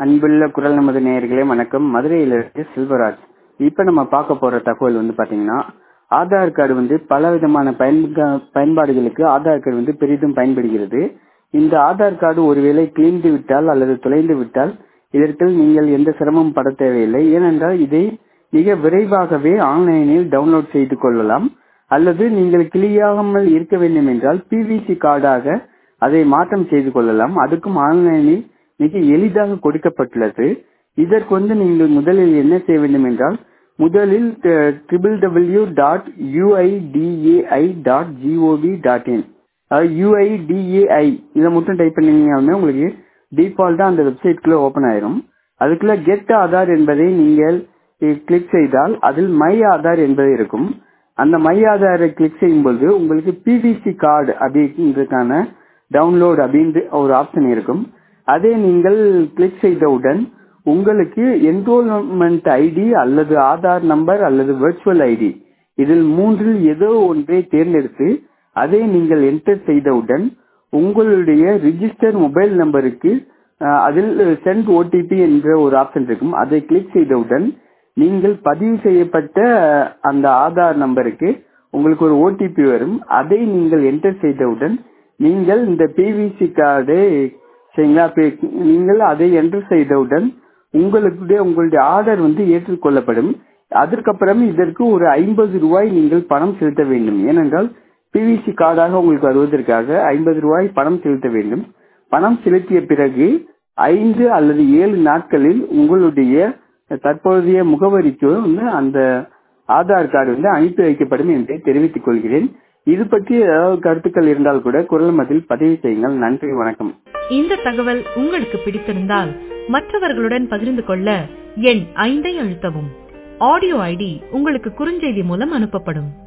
அன்புள்ள குரல் நமது நேயர்களே வணக்கம் மதுரையிலிருந்து செல்வராஜ் இப்ப நம்ம பார்க்க போற தகவல் வந்து பாத்தீங்கன்னா ஆதார் கார்டு வந்து பல விதமான பயன்க- பயன்பாடுகளுக்கு ஆதார் கார்டு வந்து பெரிதும் பயன்படுகிறது இந்த ஆதார் கார்டு ஒருவேளை கிழிந்து விட்டால் அல்லது தொலைந்து விட்டால் இதற்கு நீங்கள் எந்த சிரமமும் பட தேவையில்லை ஏனென்றால் இதை மிக விரைவாகவே ஆன்லைனில் டவுன்லோட் செய்து கொள்ளலாம் அல்லது நீங்கள் கிளியாமல் இருக்க வேண்டும் என்றால் பிவிசி கார்டாக அதை மாற்றம் செய்து கொள்ளலாம் அதுக்கும் ஆன்லைனில் மிக எளிதாக கொடுக்கப்பட்டுள்ளது இதற்கு வந்து நீங்கள் முதலில் என்ன செய்ய வேண்டும் என்றால் முதலில் triple W dot U I D A I dot G O V dot in U I D A I இதை மட்டும் டைப் பண்ணீங்கன்னா உங்களுக்கு டிஃபால்ட்டா அந்த வெப்சைட்குள்ள ஓபன் ஆயிரும் அதுக்குள்ள கெட் ஆதார் என்பதை நீங்கள் கிளிக் செய்தால் அதில் மை ஆதார் என்பது இருக்கும் அந்த மை ஆதாரை கிளிக் செய்யும்போது உங்களுக்கு பிவிசி கார்டு அப்படின்றதுக்கான டவுன்லோட் அப்படின்ற ஒரு ஆப்ஷன் இருக்கும் அதை நீங்கள் கிளிக் செய்தவுடன் உங்களுக்கு என்ரோல்மெண்ட் ஐடி அல்லது ஆதார் நம்பர் அல்லது வெர்ச்சுவல் ஐடி இதில் மூன்றில் ஏதோ ஒன்றை தேர்ந்தெடுத்து அதை நீங்கள் என்டர் செய்தவுடன் உங்களுடைய ரிஜிஸ்டர் மொபைல் நம்பருக்கு அஹ், அதில் சென்ட் ஓடிபி என்ற ஒரு ஆப்ஷன் இருக்கும் அதை கிளிக் செய்தவுடன் நீங்கள் பதிவு செய்யப்பட்ட அஹ், அந்த ஆதார் நம்பருக்கு உங்களுக்கு ஒரு ஓடிபி வரும் அதை நீங்கள் என்டர் செய்தவுடன் நீங்கள் இந்த பிவிசி கார்டு சரிங்களா இப்ப நீங்கள் அதை என்டர் செய்தவுடன் உங்களுடைய உங்களுடைய ஆர்டர் வந்து ஏற்றுக்கொள்ளப்படும் அதற்கப்புறம் இதற்கு ஒரு ஐம்பது ரூபாய் நீங்கள் பணம் செலுத்த வேண்டும் ஏனென்றால் பிவிசி கார்டாக உங்களுக்கு வருவதற்காக ஐம்பது ரூபாய் பணம் செலுத்த வேண்டும் பணம் செலுத்திய பிறகு ஐந்து அல்லது ஏழு நாட்களில் உங்களுடைய தற்போதைய முகவரிக்கு வந்து அந்த ஆதார் கார்டு வந்து அனுப்பி வைக்கப்படும் என்று தெரிவித்துக் கொள்கிறேன் இது பற்றி ஏதாவது கருத்துக்கள் இருந்தால் கூட குரல் மதில் பதிவு செய்யுங்கள் நன்றி வணக்கம் இந்த தகவல் உங்களுக்கு பிடித்திருந்தால் மற்றவர்களுடன் பகிர்ந்து கொள்ள எண் ஐந்தை அழுத்தவும் ஆடியோ ஐடி உங்களுக்கு குறுஞ்செய்தி மூலம் அனுப்பப்படும்